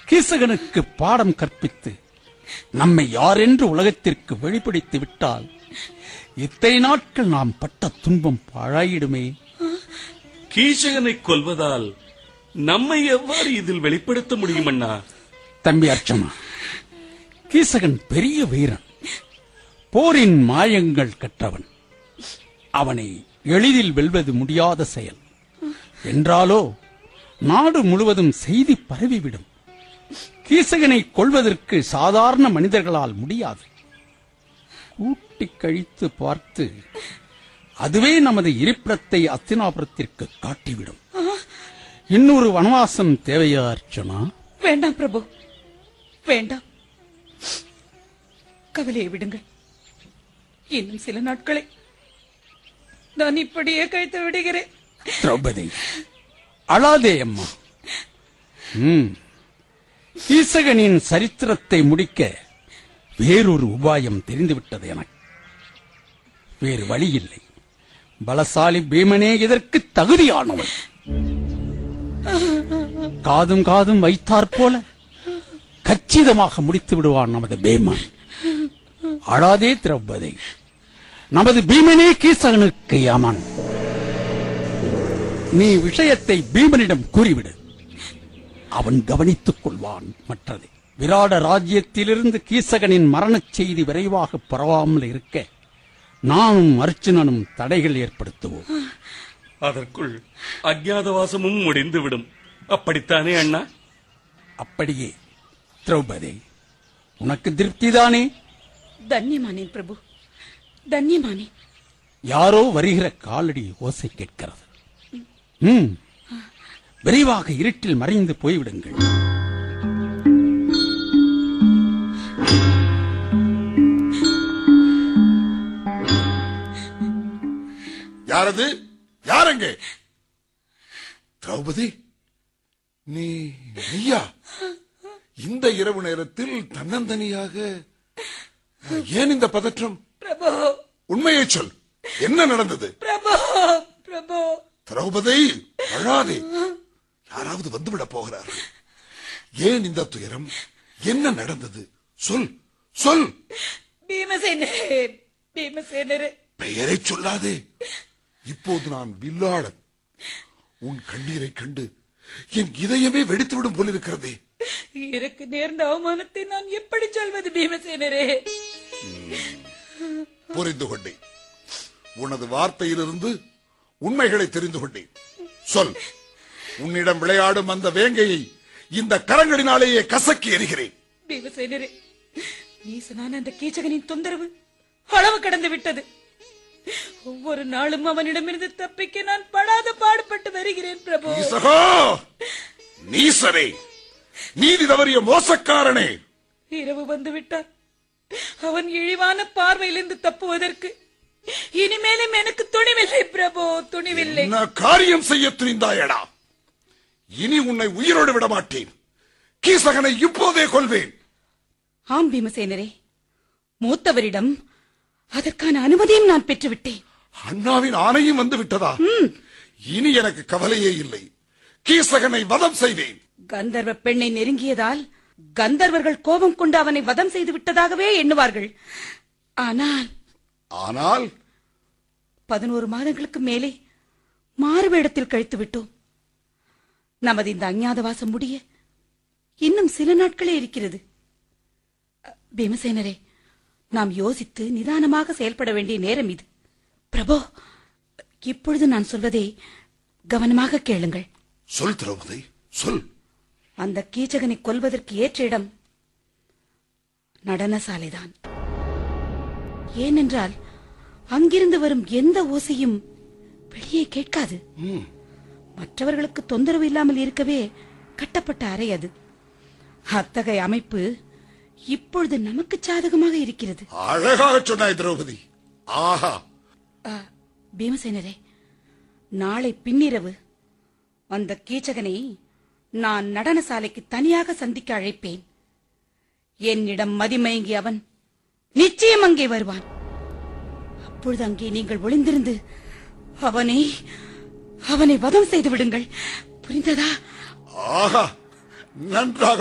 கீசகனுக்கு பாடம் கற்பித்து நம்மை யாரென்று உலகத்திற்கு வெளிப்படுத்தி விட்டால் இத்தனை நாட்கள் நாம் பட்ட துன்பம் பாழாயிடுமே கீசகனை கொல்வதால் நம்மை எவ்வாறு இதில் வெளிப்படுத்த முடியும் அண்ணா தம்பி அர்ச்சனா கீசகன் பெரிய வீரன் போரின் மாயங்கள் கற்றவன் அவனை எளிதில் வெல்வது முடியாத செயல் என்றாலோ நாடு முழுவதும் செய்தி பரவிவிடும் கீசகனை கொள்வதற்கு சாதாரண மனிதர்களால் முடியாது கூட்டி கழித்து பார்த்து அதுவே நமது இருப்பிடத்தை அத்தினாபுரத்திற்கு காட்டிவிடும் இன்னொரு வனவாசம் தேவையா அர்ச்சனா வேண்டாம் பிரபு வேண்டாம் கவலையை விடுங்கள் இன்னும் சில நாட்களை நான் இப்படியே கழித்து விடுகிறேன் திரௌபதி அழாதே அம்மா ம். கீசகனின் சரித்திரத்தை முடிக்க வேறொரு உபாயம் தெரிந்துவிட்டது எனக்கு வேறு வழி இல்லை பலசாலி பீமனே இதற்கு தகுதியானவன் காதும் காதும் வைத்தாற் போல கச்சிதமாக முடித்து விடுவான் நமது பீமன் அழாதே திரௌபதி நமது பீமனே கீசகனுக்கு யமன் நீ விஷயத்தை பீமனிடம் கூறிவிடு அவன் கவனித்துக் கொள்வான் மற்றது விராட ராஜ்யத்திலிருந்து கீசகனின் மரணச் செய்தி விரைவாக பரவாமல் இருக்க நானும் அர்ச்சுனனும் தடைகள் ஏற்படுத்துவோம் அதற்குள் அஜ்ஞாதவாசமும் முடிந்துவிடும் அப்படித்தானே அண்ணா அப்படியே திரௌபதி உனக்கு திருப்திதானே தன்யமானேன் பிரபு தன்யமானேன் யாரோ வருகிற காலடி ஓசை கேட்கிறது ம் விரைவாக இருட்டில் மறைந்து போய்விடுங்கள் யாரது யாரங்க திரௌபதி நீ நீயா இந்த இரவு நேரத்தில் தன்னந்தனியாக ஏன் இந்த பதற்றம் பிரபு உண்மையை சொல் என்ன நடந்தது பிரபு பிரபு திரௌபதி அழாதே யாராவது வந்துவிட போகிறார்கள் ஏன் இந்த துயரம் என்ன நடந்தது சொல் சொல் பீமசேனரே பீமசேனரே பெயரை சொல்லாதே இப்போது நான் வில்லாளன் உன் கண்ணீரை கண்டு என் இதயமே வெடித்துவிடும் போலிருக்கிறதே எனக்கு நேர்ந்த அவமானத்தை நான் எப்படி சொல்வது பீமசேனரே புரிந்து கொண்டேன் உனது வார்த்தையிலிருந்து உண்மைகளை தெரிந்து கொண்டேன் சொல் உன்னிடம் விளையாடும் அந்த வேங்கையை இந்த கரங்களினாலேயே கசக்கி எறிகிறேன் பீமசேனரே நீசனான அந்த கீச்சகனின் தொந்தரவு அளவு கடந்து விட்டது ஒவ்வொரு நாளும் அவனிடமிருந்து தப்பிக்க நான் படாத பாடுபட்டு வருகிறேன் பிரபு ஈசகோ நீசரே நீதி தவறிய மோசக்காரனே இரவு வந்து விட்டார் அவன் இழிவான பார்வையிலிருந்து தப்புவதற்கு இனிமேலும் எனக்கு துணிவில்லை பிரபு துணிவில்லை என்ன காரியம் செய்ய துணிந்தாயடா இனி உன்னை உயிரோடு விட மாட்டேன் கீசகனை இப்போதே கொள்வேன் ஆம் பீமசேனரே மூத்தவரிடம் அதற்கான அனுமதியும் நான் பெற்றுவிட்டேன் அண்ணாவின் ஆணையும் வந்து விட்டதா இனி எனக்கு கவலையே இல்லை கீசகனை வதம் செய்வேன் கந்தர்வ பெண்ணை நெருங்கியதால் கந்தர்வர்கள் கோபம் கொண்டு அவனை வதம் செய்து விட்டதாகவே எண்ணுவார்கள் ஆனால் ஆனால் பதினோரு மாதங்களுக்கு மேலே மாறுவேடத்தில் கழித்து விட்டோம் நமது இந்த அஞ்ஞாதவாசம் முடிய இன்னும் சில நாட்களே இருக்கிறது அ, பீமசேனரே நாம் யோசித்து நிதானமாக செயல்பட வேண்டிய நேரம் இது பிரபோ இப்பொழுது நான் சொல்வதை கவனமாக கேளுங்கள் சொல் திரௌபதி சொல் அந்த கீச்சகனை கொல்வதற்கு ஏற்ற இடம் நடனசாலைதான் ஏனென்றால் அங்கிருந்து வரும் எந்த ஓசையும் வெளியே கேட்காது மற்றவர்களுக்கு தொந்தரவு இல்லாமல் இருக்கவே கட்டப்பட்ட அறை அது அத்தகைய அமைப்பு இப்பொழுது நமக்கு சாதகமாக இருக்கிறது அழகாக சொன்னாய் திரௌபதி ஆஹா ஆ, பீமசேனரே நாளை பின்னிரவு அந்த கீச்சகனை நான் நடனசாலைக்கு தனியாக சந்திக்க அழைப்பேன் என்னிடம் மதிமயங்கி அவன் நிச்சயம் அங்கே வருவான் அப்பொழுது அங்கே நீங்கள் ஒளிந்திருந்து அவனை அவனை வதம் செய்து விடுங்கள் புரிந்ததா ஆஹா நன்றாக